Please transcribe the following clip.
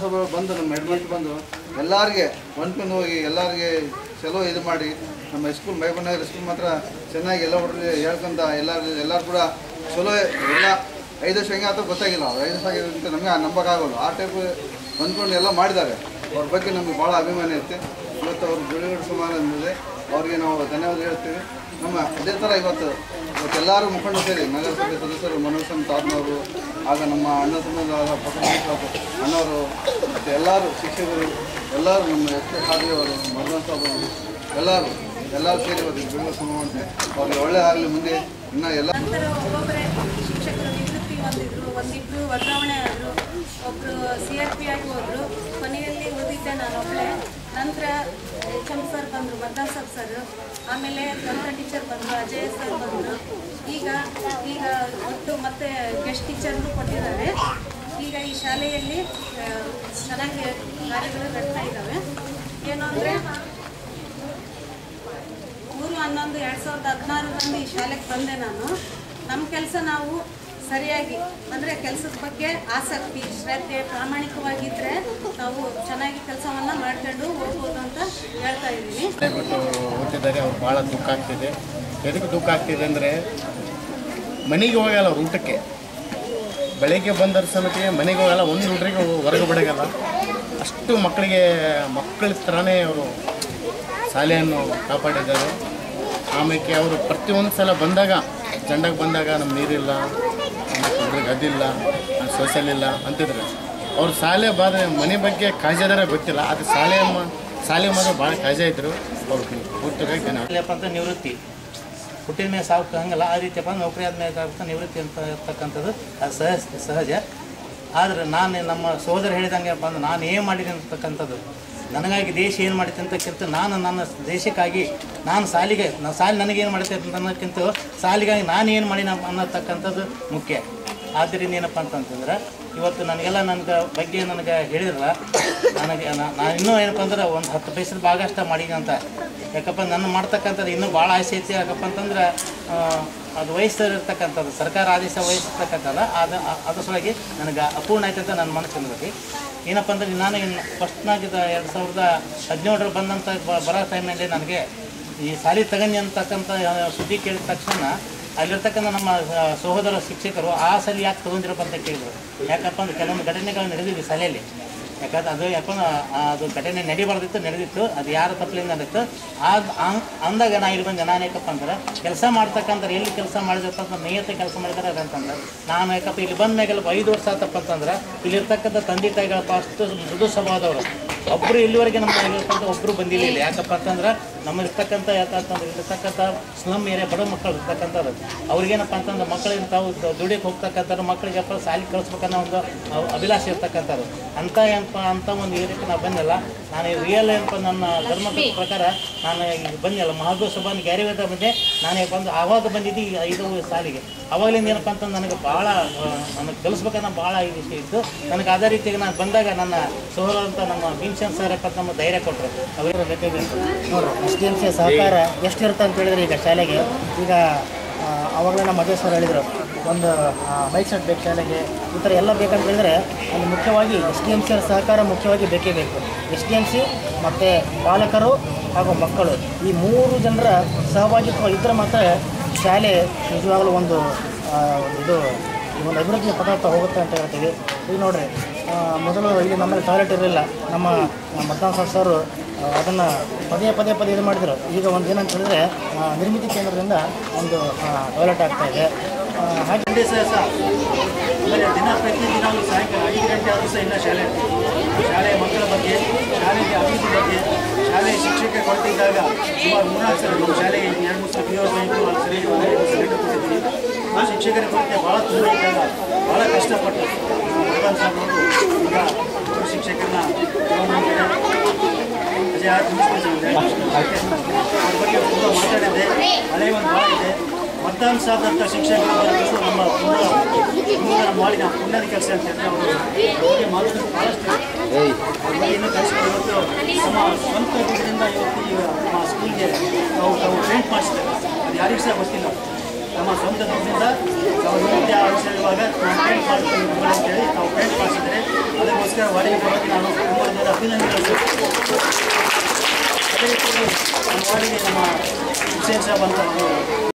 ಸಾಹೇಬರು ಬಂದು ನಮ್ಮ ಹೆಡ್ ಬಂದು ಎಲ್ಲರಿಗೆ ಹೊಂದ್ಕೊಂಡು ಹೋಗಿ ಎಲ್ಲರಿಗೆ ಚಲೋ ಇದು ಮಾಡಿ ನಮ್ಮ ಸ್ಕೂಲ್ ಮೈಬಣ್ಣನಗರ ಸ್ಕೂಲ್ ಮಾತ್ರ ಚೆನ್ನಾಗಿ ಎಲ್ಲ ಹುಡುಗರು ಹೇಳ್ಕೊಂತ ಎಲ್ಲರೂ ಎಲ್ಲರೂ ಕೂಡ ಚಲೋ ಎಲ್ಲ ಐದು ವರ್ಷ ಹೆಂಗೆ ಆತ ಗೊತ್ತಾಗಿಲ್ಲ ಅವ್ರು ಐದು ವರ್ಷ ಆಗಿರೋದಂತ ನಮಗೆ ನಂಬಕ್ಕಾಗಲ್ಲ ಆ ಟೈಪ್ ಹೊಂದ್ಕೊಂಡು ಎಲ್ಲ ಮಾಡಿದ್ದಾರೆ ಅವ್ರ ಬಗ್ಗೆ ನಮಗೆ ಭಾಳ ಅಭಿಮಾನ ಐತೆ ಇವತ್ತು ಅವ್ರು ಬಿಡುಗಡೆ ಸಮಾನ ಅಂದಿದೆ ಅವ್ರಿಗೆ ನಾವು ಧನ್ಯವಾದ ಹೇಳ್ತೀವಿ ನಮ್ಮ ಅದೇ ಥರ ಇವತ್ತು ಇವತ್ತು ಎಲ್ಲರೂ ಮುಖಂಡರು ಸೇರಿ ನಗರಸಭೆ ಸದಸ್ಯರು ಮನೋಜ್ ತಾದ್ನವರು ಆಗ ನಮ್ಮ ಅಣ್ಣ ತಮ್ಮದಾದ ಪಕ್ಕದ ಅಣ್ಣವರು ಮತ್ತು ಎಲ್ಲರೂ ಶಿಕ್ಷಕರು ಎಲ್ಲರೂ ನಮ್ಮ ಎಸ್ ಕೆ ಖಾದ್ರಿ ಅವರು ಮಧುವನ್ ಸಾಬ್ ಅವರು ಎಲ್ಲರೂ ಎಲ್ಲರೂ ಸೇರಿ ಇವತ್ತು ಬಿಡುಗಡೆ ಸಮಾನ ಅಂತೆ ಅವ್ರಿಗೆ ಒಳ್ಳೆಯದಾಗಲಿ ಮುಂದೆ ಇನ್ನೂ ಎಲ್ಲ ನಂತರ ಒಬ್ಬೊಬ್ಬರೇ ಶಿಕ್ಷಕರು ನಿವೃತ್ತಿ ಹೊಂದಿದ್ರು ಒಂದಿಬ್ರು ವರ್ಗಾವಣೆ ಆದರು ಒಬ್ಬರು ಸಿ ಆರ್ ಪಿ ಆಗಿ ಹೋದರು ಕೊನೆಯಲ್ಲಿ ಉಳಿದಿದ್ದೆ ನಾನು ಒಬ್ಬಳೇ ನಂತರ ಎಚ್ ಎಮ್ ಸರ್ ಬಂದರು ಮದ್ದಾಸಬ್ ಸರ್ ಆಮೇಲೆ ಕನ್ನಡ ಟೀಚರ್ ಬಂದರು ಅಜಯ್ ಸರ್ ಬಂದರು ಈಗ ಈಗ ಒಟ್ಟು ಮತ್ತೆ ಗೆಸ್ಟ್ ಟೀಚರ್ನು ಕೊಟ್ಟಿದ್ದಾರೆ ಈಗ ಈ ಶಾಲೆಯಲ್ಲಿ ಆ, ಚೆನ್ನಾಗಿ ಕಾರ್ಯಗಳು ನಡೀತಾ ಇದ್ದಾವೆ ಏನು ಅಂದರೆ ಮೂರು ಹನ್ನೊಂದು ಎರಡು ಸಾವಿರದ ಹದಿನಾರರಂದು ಈ ಶಾಲೆಗೆ ಬಂದೆ ನಾನು ನಮ್ಮ ಕೆಲಸ ನಾವು ಸರಿಯಾಗಿ ಅಂದರೆ ಕೆಲಸದ ಬಗ್ಗೆ ಆಸಕ್ತಿ ಶ್ರದ್ಧೆ ಪ್ರಾಮಾಣಿಕವಾಗಿದ್ದರೆ ನಾವು ಚೆನ್ನಾಗಿ ಕೆಲಸವನ್ನು ಮಾಡ್ಕೊಂಡು ಹೋಗ್ಬೋದು ಅಂತ ಹೇಳ್ತಾ ಇದ್ದೀನಿ ಬಿಟ್ಟು ಓದ್ತಿದ್ದಾರೆ ಅವ್ರು ಭಾಳ ದುಃಖ ಆಗ್ತಿದೆ ಎದಕ್ಕೆ ದುಃಖ ಆಗ್ತಿದೆ ಅಂದರೆ ಮನೆಗೆ ಹೋಗಲ್ಲ ಅವ್ರು ಊಟಕ್ಕೆ ಬೆಳಗ್ಗೆ ಬಂದರ ಸಮೇತ ಮನೆಗೆ ಹೋಗಲ್ಲ ಒಂದು ಹುಡ್ರಿಗೆ ಹೊರಗೆ ಬಿಡೋಗಲ್ಲ ಅಷ್ಟು ಮಕ್ಕಳಿಗೆ ಮಕ್ಕಳ ಥರನೇ ಅವರು ಶಾಲೆಯನ್ನು ಕಾಪಾಡಿದ್ದಾರೆ ಆಮೇಲೆ ಅವರು ಪ್ರತಿಯೊಂದು ಸಲ ಬಂದಾಗ ಜಂಡಾಗ ಬಂದಾಗ ನಮ್ಮ ನೀರಿಲ್ಲ ನಮ್ಮ ಹುಡ್ರಿಗೆ ಅದಿಲ್ಲ ಸೋಷಲ್ ಇಲ್ಲ ಅಂತಿದ್ರು ಅವ್ರ ಶಾಲೆ ಬಾದ ಮನೆ ಬಗ್ಗೆ ಕಾಳಜಿದಾರ ಗೊತ್ತಿಲ್ಲ ಅದು ಶಾಲೆ ಮ- ಶಾಲೆ ಮಾತ್ರ ಭಾಳ ಕಾಳಜಿ ಇದ್ರು ಅವ್ರು ಪೂರ್ತಿಯಾಗಿ ಜನ ಇಲ್ಲಪ್ಪ ಅಂತ ನಿವೃತ್ತಿ ಹುಟ್ಟಿದ ಮೇಲೆ ಸಾವು ಹಂಗಲ್ಲ ಆ ರೀತಿಯಪ್ಪ ನೌಕರಿ ಆದ್ಮೇಲೆ ಆಗ್ತಾ ನಿವೃತ್ತಿ ಅಂತ ಇರ್ತಕ್ಕಂಥದ್ದು ಅದು ಸಹಜ ಸಹಜ ಆದರೆ ನಾನು ನಮ್ಮ ಸಹೋದರ ಹೇಳಿದಂಗೆ ಅಪ್ಪ ಅಂದ್ರೆ ನಾನು ಏನು ಮಾಡಿದ್ದೀನಿ ಅಂತಕ್ಕಂಥದ್ದು ನನಗಾಗಿ ದೇಶ ಏನು ಮಾಡಿದೆ ಅಂತಕ್ಕಿಂತ ನಾನು ನನ್ನ ದೇಶಕ್ಕಾಗಿ ನಾನು ಸಾಲಿಗೆ ನಾನು ಸಾಲಿ ನನಗೇನು ಮಾಡಿದೆ ಅಂತ ಅನ್ನೋಕ್ಕಿಂತ ಸಾಲಿಗಾಗಿ ನಾನು ಏನು ಮಾಡೀನಿ ಅನ್ನತಕ್ಕಂಥದ್ದು ಮುಖ್ಯ ಆದ್ದರಿಂದ ಏನಪ್ಪ ಅಂತಂತಂದ್ರೆ ಇವತ್ತು ನನಗೆಲ್ಲ ನನಗೆ ಬಗ್ಗೆ ನನಗೆ ಹೇಳಿದ್ರಲ್ಲ ನನಗೆ ನಾ- ನಾನು ಇನ್ನೂ ಏನಪ್ಪ ಅಂದ್ರೆ ಒಂದು ಹತ್ತು ಪೈಸದ ಭಾಗ ಅಷ್ಟ ಮಾಡೀನಿ ಅಂತ ಯಾಕಪ್ಪ ನನ್ನ ಮಾಡ್ತಕ್ಕಂಥದ್ದು ಇನ್ನೂ ಭಾಳ ಆಸೆ ಐತಿ ಯಾಕಪ್ಪ ಅಂತಂದ್ರೆ ಆ, ಅದು ವಹಿಸಿರ್ತಕ್ಕಂಥದ್ದು ಸರ್ಕಾರ ಆದೇಶ ವಹಿಸಿರ್ತಕ್ಕಂಥದ್ದು ಅದು ಅದ್ರ ಸಲುವಾಗಿ ನನಗೆ ಅಪೂರ್ಣ ಆಯ್ತು ಅಂತ ನನ್ನ ಮನಸ್ಸಿನಲ್ಲಿ ಏನಪ್ಪ ಅಂದ್ರೆ ನಾನು ಇನ್ನು ಫಸ್ಟ್ನಾಗಿದ್ದ ಎರಡು ಸಾವಿರದ ಹದಿನೇಳರ ಬಂದಂಥ ಬ- ಬರೋ ಟೈಮ್ನಲ್ಲಿ ನನಗೆ ಈ ಸಾಲಿ ತಗನ್ನಿ ಅಂತಕ್ಕಂಥ ಆ, ಸುದ್ದಿ ಕೇಳಿದ ತಕ್ಷಣ ಅಲ್ಲಿರ್ತಕ್ಕಂಥ ನಮ್ಮ ಆ, ಸಹೋದರ ಶಿಕ್ಷಕರು ಆ ಸಲ ಯಾಕೆ ತಗೊಂಡಿರಪ್ಪ ಅಂತ ಕೇಳಿದ್ರು ಯಾಕಪ್ಪ ಅಂದ್ರೆ ಕೆಲವೊಂದು ಘಟನೆಗಳು ನಡೆದಿದ್ವಿ ಶಾಲೆಯಲ್ಲಿ ಯಾಕಂದ್ರೆ ಅದು ಯಾಕಂದ್ರೆ ಆ- ಅದು ಘಟನೆ ನಡಿಬಾರ್ದಿತ್ತು ನಡೆದಿತ್ತು ಅದು ಯಾರ ತಪ್ಪಲಿಂದ ನಡೆದಿತ್ತು ಆಗ ಆ- ಅಂದಾಗ ನಾ ಇಲ್ಲಿ ಬಂದೆ ನಾನು ಯಾಕಪ್ಪ ಅಂದ್ರೆ ಕೆಲಸ ಮಾಡ್ತಕ್ಕಂಥ ಎಲ್ಲಿ ಕೆಲಸ ಮಾಡಿದಪ್ಪ ಅಂತ ನಿಯತ ಕೆಲಸ ಮಾಡಿದಾರೆ ಅಂತಂದ್ರೆ ನಾನು ಯಾಕಪ್ಪ ಇಲ್ಲಿ ಬಂದ ಮ್ಯಾಗೆಲ್ಲ ಐದು ವರ್ಷ ಆತಪ್ಪ ಅಂತಂದ್ರೆ ಇಲ್ಲಿರ್ತಕ್ಕಂಥ ತಂದೆ ತಾಯಿಗಳಪ್ಪ ಅಷ್ಟು ಮೃದು ಸ್ವಭಾವದವರು ಒಬ್ಬರು ಇಲ್ಲಿವರೆಗೆ ನಮ್ಮ ಇರ್ತಕ್ಕಂಥ ಒಬ್ಬರು ಬಂದಿಲ್ಲ ಇಲ್ಲಿ ಯಾಕಪ್ಪ ಅಂತಂದ್ರೆ ನಮ್ಮ ಇರ್ತಕ್ಕಂಥ ಯಾಕಂತಂದ್ರೆ ಇರ್ತಕ್ಕಂಥ ಸ್ಲಮ್ ಏರಿಯಾ ಬಡ ಮಕ್ಕಳು ಇರ್ತಕ್ಕಂಥದ್ದು ಅವ್ರಿಗೇನಪ್ಪ ಅಂತಂದ್ರೆ ಮಕ್ಕಳಿಗೆ ತಾವು ದ- ದುಡಿಯಕ್ಕೆ ಹೋಗ್ತಕ್ಕಂಥವ್ರು ಮಕ್ಕಳಿಗಪ್ಪ ಸಾಲಿ ಕಳಿಸ್ಬೇಕನ್ನೋ ಒಂದು ಅವ್- ಅಭಿಲಾಷೆ ಇರ್ತಕ್ಕಂಥದ್ದು ಅಂತ ಏನಪ್ಪ ಅಂತ ಒಂದು ಏರಿಯಾಕ್ಕೆ ನಾವು ಬಂದಿಲ್ಲ ನಾನು ರಿಯಲ್ ಏನಪ್ಪ ನನ್ನ ಧರ್ಮದ ಪ್ರಕಾರ ನಾನು ಈಗ ಬಂದಿಲ್ಲ ಮಹಾದೇವ ಸಭಾನ ಗ್ಯಾರಿವೇದ ಬಂದೆ ನಾನು ಬಂದು ಆವಾಗ ಬಂದಿದ್ದು ಈ ಐದು ಸಾಲಿಗೆ ಅವಾಗಲಿಂದ ಏನಪ್ಪ ಅಂತಂದ್ರೆ ನನಗೆ ಭಾಳ ನನಗೆ ಕಲಿಸ್ಬೇಕನ್ನೋ ಭಾಳ ವಿಷಯ ಇತ್ತು ನನಗೆ ಅದೇ ರೀತಿಯಾಗಿ ನಾನು ಬಂದಾಗ ನನ್ನ ಸೋದರ ಅಂತ ನಮ್ಮ ಭೀಮಸೇನ್ ಸರ್ ಅಂತ ನಮ್ಮ ಧೈರ್ಯ ಕೊಟ್ಟರು ಅವರ ಬೇಕಾಗಿತ್ತು ನೋಡ್ರಿ ಎಸ್ ಡಿ ಎಮ್ ಸಿ ಸಹಕಾರ ಎಷ್ಟಿರುತ್ತೆ ಅಂತ ಹೇಳಿದ್ರೆ ಈಗ ಶಾಲೆಗೆ ಈಗ ಆ, ಅವಾಗಲೇ ನಮ್ಮ ಮದುವೆ ಸರ್ ಹೇಳಿದರು ಒಂದು ಬೈಕ್ ಸೆಟ್ ಬೇಕು ಶಾಲೆಗೆ ಈ ಥರ ಎಲ್ಲ ಬೇಕಂತ ಹೇಳಿದ್ರೆ ಅಲ್ಲಿ ಮುಖ್ಯವಾಗಿ ಎಸ್ ಡಿ ಎಮ್ ಸಿ ಸಹಕಾರ ಮುಖ್ಯವಾಗಿ ಬೇಕೇ ಬೇಕು ಎಸ್ ಡಿ ಎಮ್ ಸಿ ಮತ್ತು ಪಾಲಕರು ಹಾಗೂ ಮಕ್ಕಳು ಈ ಮೂರು ಜನರ ಸಹಭಾಗಿತ್ವ ಇದ್ದರೆ ಮಾತ್ರ ಶಾಲೆ ನಿಜವಾಗಲೂ ಒಂದು ಆ, ಇದು ಈ ಒಂದು ಅಭಿವೃದ್ಧಿ ಪದಾರ್ಥ ಹೋಗುತ್ತೆ ಅಂತ ಹೇಳ್ತೀವಿ ಈಗ ನೋಡ್ರಿ ಆ, ಮೊದಲು ಇಲ್ಲಿ ನಮ್ಮಲ್ಲಿ ಟಾಯ್ಲೆಟ್ ಇರಲಿಲ್ಲ ನಮ್ಮ ಮತದಾನ ಸರ್ ಅದನ್ನು ಪದೇ ಪದೇ ಪದೇ ಇದು ಮಾಡಿದರು ಈಗ ಒಂದು ಏನಂತ ಹೇಳಿದ್ರೆ ಆ, ನಿರ್ಮಿತಿ ಕೇಂದ್ರದಿಂದ ಒಂದು ಟಾಯ್ಲೆಟ್ ಆಗ್ತಾ ಇದೆ ಆ, ಹಾಗೆ ಸಂಡೇ ಸಹ ಸಹ ಆಮೇಲೆ ದಿನ ಪ್ರತಿದಿನ ಒಂದು ಸಾಯಂಕಾಲ ಐದು ಗಂಟೆ ಆದರೂ ಸಹ ಇಲ್ಲ ಶಾಲೆ ಶಾಲೆಯ ಮಕ್ಕಳ ಬಗ್ಗೆ ಶಾಲೆಗೆ ಅಭಿವೃದ್ಧಿ ಬಗ್ಗೆ ಶಾಲೆಯ ಶಿಕ್ಷಕ ಕೊಟ್ಟಿದ್ದಾಗ ಸುಮಾರು ಮೂರ್ನಾಲ್ಕು ಸಲ ನಮ್ಮ ಶಾಲೆಗೆ ಎರಡು ಮೂರು ಸಲ ಪಿ ಯು ಬ್ಯಾಂಕು ಒಂದು ಸರಿ ಒಂದು ಐದು ಸಲ ಲೆಕ್ಕ ಕೊಟ್ಟಿದ್ದೀವಿ ಆ ಶಿಕ್ಷಕರ ಕೊರತೆ ಭಾಳ ತುಂಬ ಇದ್ದಾಗ ಭಾಳ ಕಷ್ಟಪಟ್ಟು ಭಗವಾನ್ ಸಾಹೇಬರು ಈಗ ಒಬ್ಬರು ಶಿಕ್ಷಕರನ್ನ ಅಜಯ್ ಆರ್ ಅವ್ರ ಬಗ್ಗೆ ತುಂಬ ಮಾತಾಡಿದ್ದೆ ಹಳೆ ಒಂದು ಭಾಳ ಇದೆ ಮತದಾನ ಸಾಧಂಥ ಶಿಕ್ಷಕರು ಬರೋದು ನಮ್ಮ ತುಂಬ ತುಂಬ ಮಾಡಿ ನಾವು ಪುಣ್ಯದ ಕೆಲಸ ಅಂತ ಹೇಳಿ ಅವರು ಅವ್ರ ಬಗ್ಗೆ ಮಾತಾಡೋದು ಭಾಳಷ್ಟು ಅವ್ರ ಬಗ್ಗೆ ಇನ್ನೂ ಕಲಿಸ್ಕೊಂಡು ಇವತ್ತು ನಮ್ಮ ಸ್ವಂತ ದುಡ್ಡಿನಿಂದ ಇವತ್ತು ಈಗ ನಮ್ಮ ಸ್ಕೂಲ್ಗೆ ನಾವು ತಾವು ಪೇಂಟ್ ಮಾಡಿಸ್ತಾರೆ ಅದು ಯಾರಿಗೂ ಸಹ ಗೊತ್ತಿಲ್ಲ ನಮ್ಮ ಸ್ವಂತ ದುಡ್ಡಿಂದ ನಾವು ವಿದ್ಯುತ್ ಅವಶ್ಯವಿರುವಾಗ ನಾವು ಪೇಂಟ್ ಮಾಡ್ತೀವಿ ಅಂತೇಳಿ ನಾವು ಪೇಂಟ್ ಮಾಡಿಸಿದರೆ ಅದಕ್ಕೋಸ್ಕರ ವಾರ್ಡಿಗೆ ಪರವಾಗಿ ನಾನು ತುಂಬ ಅಭಿನಂದನೆ ಅದೇ ರೀತಿ ನಮ್ಮ ವಾರ್ಡಿಗೆ ನಮ್ಮ ಹುಸೇನ್ ಸಾಬ್ ಅಂತ ಅವರು